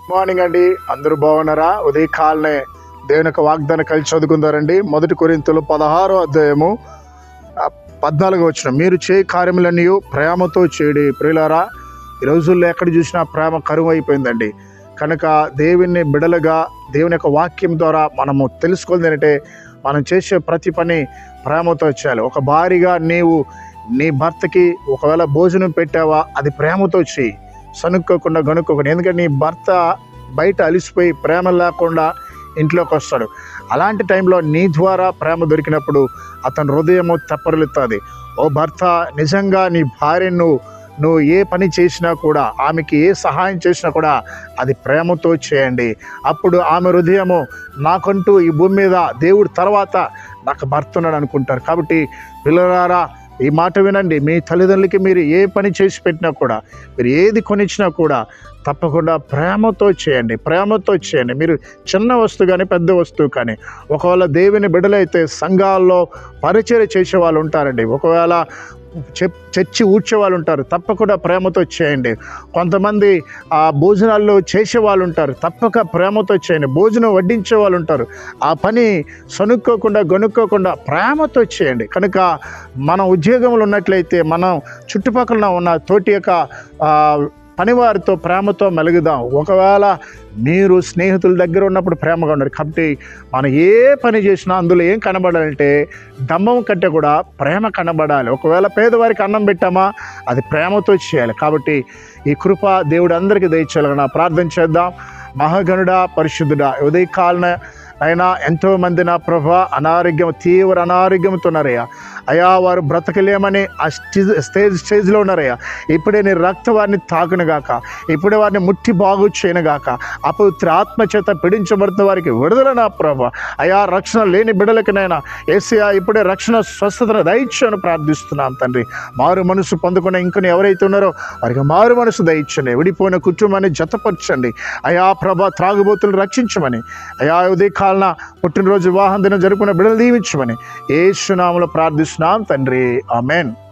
morning అండి అందరూ బాగున్నారా ఉదయకాలనే దేవుని యొక్క వాగ్దానం కలిసి చదువుకుందారండి మొదటి కొరింతలు పదహారో అధ్యాయము ఆ, పద్నాలుగు వచ్చిన మీరు చే కార్యములన్నీ ప్రేమతో చేయడి ప్రియులారా ఈ రోజుల్లో ఎక్కడ చూసినా ప్రేమ కరువు అయిపోయిందండి కనుక దేవుని బిడలుగా దేవుని యొక్క వాక్యం ద్వారా మనము తెలుసుకోవాలి ఏంటంటే మనం చేసే ప్రతి పని ప్రేమతో చేయాలి ఒక భారీగా నీవు నీ భర్తకి ఒకవేళ భోజనం పెట్టావా అది ప్రేమతో చేయి సనుక్కోకుండా గనుక్కోకుండా ఎందుకంటే నీ భర్త బయట అలిసిపోయి ప్రేమ లేకుండా ఇంట్లోకి వస్తాడు అలాంటి టైంలో నీ ద్వారా ప్రేమ దొరికినప్పుడు అతని హృదయము తెప్పరిల్లుతుంది ఓ భర్త నిజంగా నీ భార్యను నువ్వు నువ్వు ఏ పని చేసినా కూడా ఆమెకి ఏ సహాయం చేసినా కూడా అది ప్రేమతో చేయండి అప్పుడు ఆమె హృదయము నాకంటూ ఈ భూమి మీద దేవుడి తర్వాత నాకు భర్త ఉన్నాడు అనుకుంటారు కాబట్టి పిల్లలారా ఈ మాట వినండి మీ తల్లిదండ్రులకి మీరు ఏ పని చేసి పెట్టినా కూడా మీరు ఏది కొనిచ్చినా కూడా తప్పకుండా ప్రేమతో చేయండి ప్రేమతో చేయండి మీరు చిన్న వస్తువు కానీ పెద్ద వస్తువు కానీ ఒకవేళ దేవుని బిడ్డలైతే సంఘాల్లో పరిచయం చేసే వాళ్ళు ఉంటారండి ఒకవేళ చెప్ చర్చి ఊడ్చే వాళ్ళు ఉంటారు తప్పకుండా ప్రేమతో చేయండి కొంతమంది ఆ భోజనాల్లో చేసే వాళ్ళు ఉంటారు తప్పక ప్రేమతో చేయండి భోజనం వడ్డించే వాళ్ళు ఉంటారు ఆ పని సనుక్కోకుండా గనుక్కోకుండా ప్రేమతో చేయండి కనుక మన ఉద్యోగంలో ఉన్నట్లయితే మనం చుట్టుపక్కల ఉన్న తోటి యొక్క ఆ, పనివారితో ప్రేమతో మెలుగుదాం ఒకవేళ మీరు స్నేహితుల దగ్గర ఉన్నప్పుడు ప్రేమగా ఉన్నారు కాబట్టి మనం ఏ పని చేసినా అందులో ఏం కనబడాలంటే దమ్మం కంటే కూడా ప్రేమ కనబడాలి ఒకవేళ పేదవారికి అన్నం పెట్టామా అది ప్రేమతో చేయాలి కాబట్టి ఈ కృప దేవుడు అందరికీ దయచేయాలన్నా ప్రార్థన చేద్దాం మహాగణుడా పరిశుద్ధుడా ఉదయకాలన అయినా ఎంతోమంది నా ప్రభా అనారోగ్యం తీవ్ర అనారోగ్యంతో ఉన్నారయ్యా అయా వారు బ్రతకలేమని ఆ స్టేజ్ స్టేజ్ స్టేజ్లో ఉన్నారయ్యా ఇప్పుడే నీ రక్త వారిని తాకునుగాక ఇప్పుడే వారిని ముట్టి బాగు చేయనుగాక అపవిత్ర ఆత్మ చేత పీడించబడుతున్న వారికి విడుదల నా ప్రభా అయా రక్షణ లేని బిడలకినైనా ఏసయా ఇప్పుడే రక్షణ స్వస్థతను దయచేయను ప్రార్థిస్తున్నాం తండ్రి మారు మనసు పొందుకున్న ఇంకొన్ని ఎవరైతే ఉన్నారో వారికి మారు మనసు దయచండి విడిపోయిన కుటుంబాన్ని జతపరచండి అయా ప్రభా త్రాగుబోతులను రక్షించమని అయా ఉదయకాలన పుట్టినరోజు వివాహం దినం జరుపుకున్న బిడ్డలు దీవించమని ఏ సునాములో ప్రార్థిస్తున్నాం తండ్రి ఆమెన్